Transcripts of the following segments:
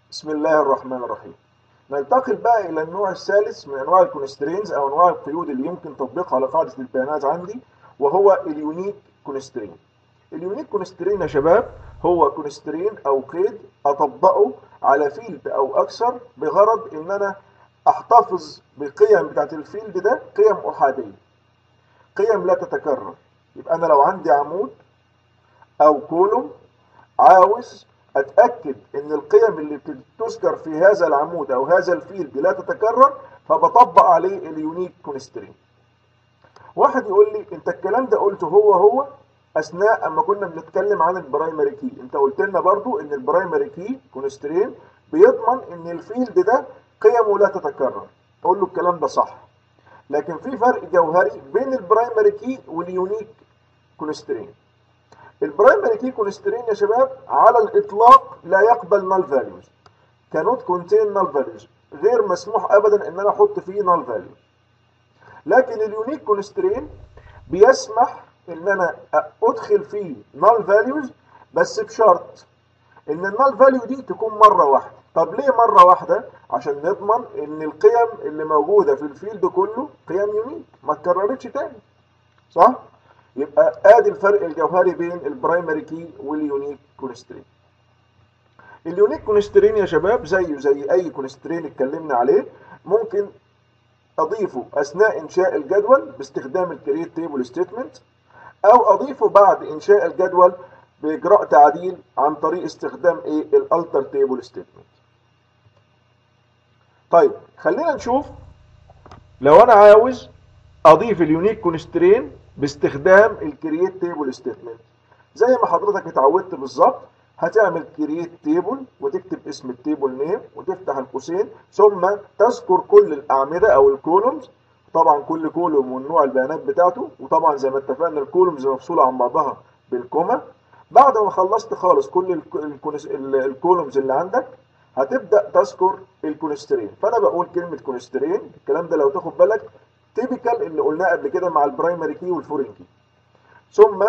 بسم الله الرحمن الرحيم ننتقل بقى إلى النوع الثالث من أنواع الكونسترينز أو أنواع القيود اللي يمكن تطبيقها على قاعدة البيانات عندي وهو اليونيك كونسترين اليونيك كونسترين يا شباب هو كونسترين أو قيد أطبقه على فيلد أو أكثر بغرض إن أنا أحتفظ بالقيم بتاعت الفيلد ده قيم أحادية قيم لا تتكرر يبقى أنا لو عندي عمود أو كولوم عاوز اتاكد ان القيم اللي بتذكر في هذا العمود او هذا الفيلد لا تتكرر فبطبق عليه اليونيك كونسترين واحد يقول لي انت الكلام ده قلته هو هو اثناء اما كنا بنتكلم عن البرايمري كي انت قلت لنا برضو ان البرايمري كي كونسترين بيضمن ان الفيلد ده قيمه لا تتكرر اقول له الكلام ده صح لكن في فرق جوهري بين البرايمري كي واليونيك كونسترين البرايمري كي كونسترين يا شباب على الاطلاق لا يقبل نال فاليوز كانوت كونتين نال فاليوز غير مسموح ابدا ان انا احط فيه نال فاليوز لكن اليونيك كونسترين بيسمح ان انا ادخل فيه نال فاليوز بس بشرط ان النال فاليو دي تكون مره واحده طب ليه مره واحده عشان نضمن ان القيم اللي موجوده في الفيلد كله قيم يونيك ما اتكررتش تاني صح يبقى ادي الفرق الجوهري بين البرايمري كي واليونيك كونسترين اليونيك كونسترين يا شباب زيه زي اي كونسترين اتكلمنا عليه ممكن اضيفه اثناء انشاء الجدول باستخدام الكريت تيبل ستيتمنت او اضيفه بعد انشاء الجدول باجراء تعديل عن طريق استخدام ايه الالتر تيبل ستيتمنت طيب خلينا نشوف لو انا عاوز اضيف اليونيك كونسترين باستخدام الكرييت تيبل ستيتمنت زي ما حضرتك اتعودت بالظبط هتعمل كرييت تيبل وتكتب اسم التيبل نيم وتفتح القوسين ثم تذكر كل الاعمده او الكولومز طبعا كل كولوم والنوع البيانات بتاعته وطبعا زي ما اتفقنا الكولومز مفصوله عن بعضها بالكوما بعد ما خلصت خالص كل الكولومز اللي عندك هتبدا تذكر الكونسترين فانا بقول كلمه كونسترين الكلام ده لو تاخد بالك تيبيكال اللي قلناه قبل كده مع البرايمري كي والفورين كي ثم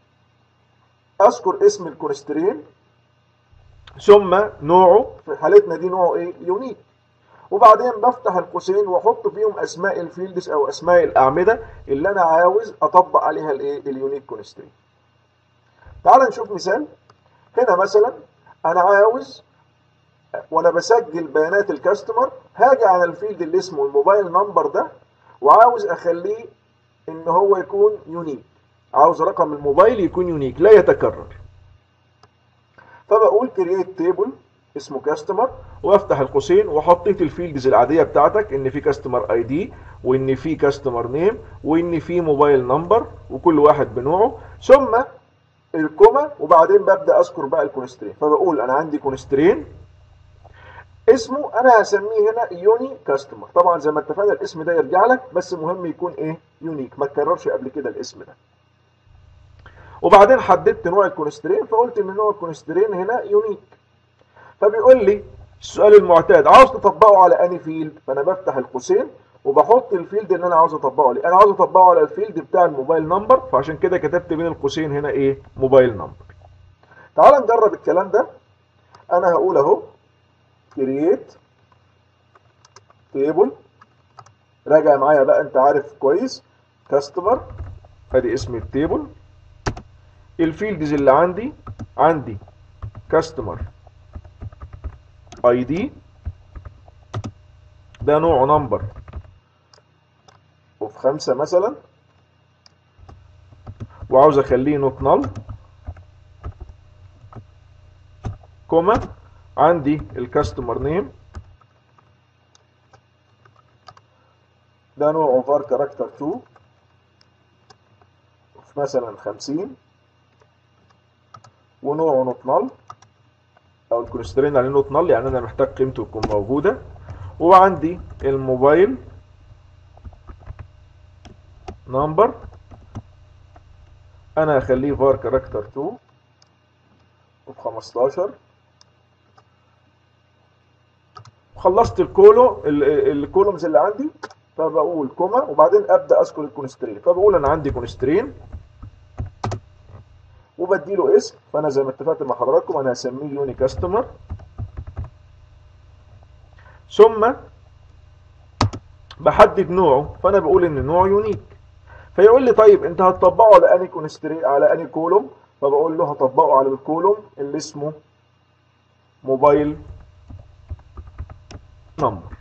اذكر اسم الكونسترين ثم نوعه في حالتنا دي نوعه ايه يونيك وبعدين بفتح القوسين واحط فيهم اسماء الفيلدز او اسماء الاعمده اللي انا عاوز اطبق عليها الايه اليونيك كونسترين تعال نشوف مثال هنا مثلا انا عاوز وانا بسجل بيانات الكاستمر هاجي على الفيلد اللي اسمه الموبايل نمبر ده وعاوز اخليه ان هو يكون يونيك عاوز رقم الموبايل يكون يونيك لا يتكرر فبقول كرييت تيبل اسمه كاستمر وافتح القوسين وحطيت الفيلدز العاديه بتاعتك ان في كاستمر اي دي وان في كاستمر نيم وان في موبايل نمبر وكل واحد بنوعه ثم الكوما وبعدين ببدا اذكر بقى الكونسترين فبقول انا عندي كونسترين اسمه انا هسميه هنا يوني كاستمر طبعا زي ما اتفقنا الاسم ده يرجع لك بس مهم يكون ايه يونيك ما تكررش قبل كده الاسم ده وبعدين حددت نوع الكونسترين فقلت ان نوع الكونسترين هنا يونيك فبيقول لي السؤال المعتاد عاوز تطبقه على اني فيلد فانا بفتح القوسين وبحط الفيلد اللي انا عاوز اطبقه عليه انا عاوز اطبقه على الفيلد بتاع الموبايل نمبر فعشان كده كتبت بين القوسين هنا ايه موبايل نمبر تعال نجرب الكلام ده انا هقول اهو create table راجع معايا بقى انت عارف كويس customer ادي اسم التيبل الفيلدز اللي عندي عندي customer ID ده نوعه نمبر وفي خمسة مثلا وعاوز اخليه نوت نل كوما عندي الكاستمر نيم ده نوعه var كاركتر 2 في مثلا 50 ونوعه نوت نل او الكونسترين عليه نوت نل يعني انا محتاج قيمته تكون موجوده وعندي الموبايل نمبر انا هخليه var كاركتر 2 وفي 15 خلصت الكولو الكولومز اللي عندي فبقول كوما وبعدين ابدا اذكر الكونسترين فبقول انا عندي كونسترين وبديله اسم فانا زي ما اتفقت مع حضراتكم انا هسميه يوني كاستمر ثم بحدد نوعه فانا بقول ان نوعه يونيك فيقول لي طيب انت هتطبقه على اني كونستري على اني كولوم فبقول له هطبقه على الكولوم اللي اسمه موبايل نمبر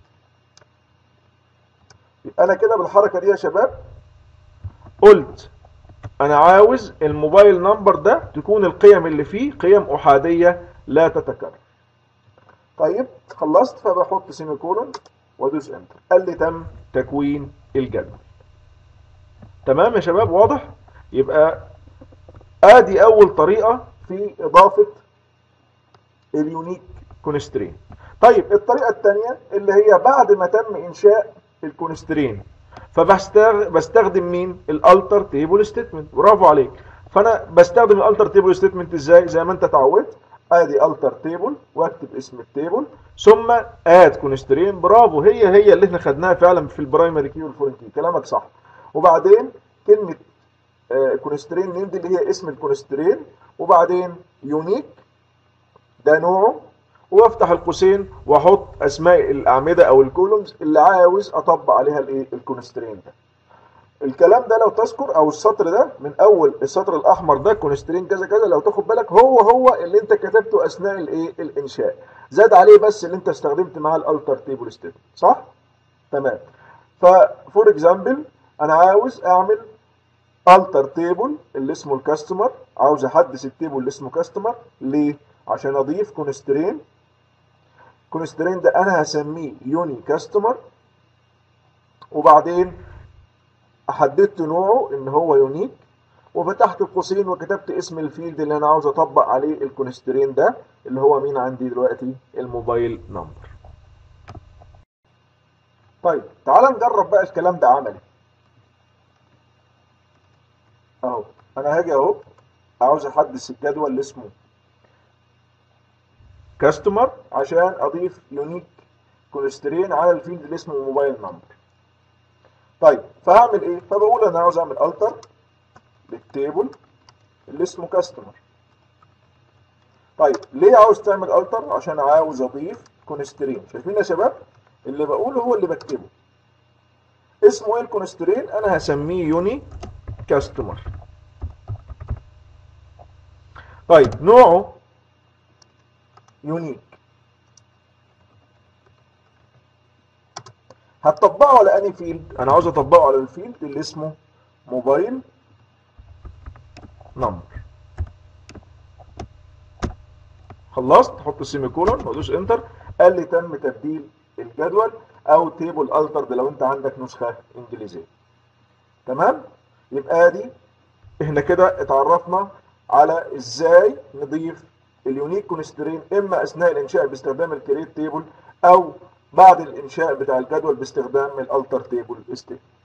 انا كده بالحركه دي يا شباب قلت انا عاوز الموبايل نمبر ده تكون القيم اللي فيه قيم احاديه لا تتكرر طيب خلصت فبحط سيمي كولون وادوس انتر قال لي تم تكوين الجدول تمام يا شباب واضح يبقى ادي اول طريقه في اضافه اليونيك كونسترين طيب الطريقه الثانيه اللي هي بعد ما تم انشاء الكونسترين فبستخدم مين الالتر تيبل ستيتمنت برافو عليك فانا بستخدم الالتر تيبل ستيتمنت ازاي زي ما انت اتعودت ادي التر تيبل واكتب اسم التيبل ثم اد كونسترين برافو هي هي اللي احنا خدناها فعلا في البرايمري كي والفورين كي كلامك صح وبعدين كلمه كونسترين نيم دي اللي هي اسم الكونسترين وبعدين يونيك ده نوعه وافتح القوسين واحط اسماء الاعمده او الكولومز اللي عاوز اطبق عليها الايه الكونسترين ده الكلام ده لو تذكر او السطر ده من اول السطر الاحمر ده كونسترين كذا كذا لو تاخد بالك هو هو اللي انت كتبته اثناء الايه الانشاء زاد عليه بس اللي انت استخدمت معاه الالتر تيبل ستيت صح تمام ففور اكزامبل انا عاوز اعمل التر تيبل اللي اسمه الكاستمر عاوز احدث التيبل اللي اسمه كاستمر ليه عشان اضيف كونسترين كونسترين ده انا هسميه يوني كاستمر وبعدين حددت نوعه ان هو يونيك وفتحت القوسين وكتبت اسم الفيلد اللي انا عاوز اطبق عليه الكونسترين ده اللي هو مين عندي دلوقتي الموبايل نمبر طيب تعال نجرب بقى الكلام ده عملي اهو انا هاجي اهو عاوز احدث الجدول اللي اسمه كاستمر عشان اضيف يونيك كونسترين على الفيلد اللي اسمه موبايل نمبر طيب فهعمل ايه فبقول انا عاوز اعمل التر للتيبل اللي اسمه كاستمر طيب ليه عاوز تعمل التر عشان عاوز اضيف كونسترين شايفين يا شباب اللي بقوله هو اللي بكتبه اسمه ايه الكونسترين انا هسميه يوني كاستمر طيب نوعه يونيك هتطبقه على انهي فيلد انا عاوز اطبقه على الفيلد اللي اسمه موبايل نمبر خلصت احط السيمي كولون وادوس انتر قال لي تم تبديل الجدول او تيبل الترد لو انت عندك نسخه انجليزيه تمام يبقى دي احنا كده اتعرفنا على ازاي نضيف اليونيك كونسترين اما اثناء الانشاء باستخدام الكريت تيبل او بعد الانشاء بتاع الجدول باستخدام الالتر تيبل ستيت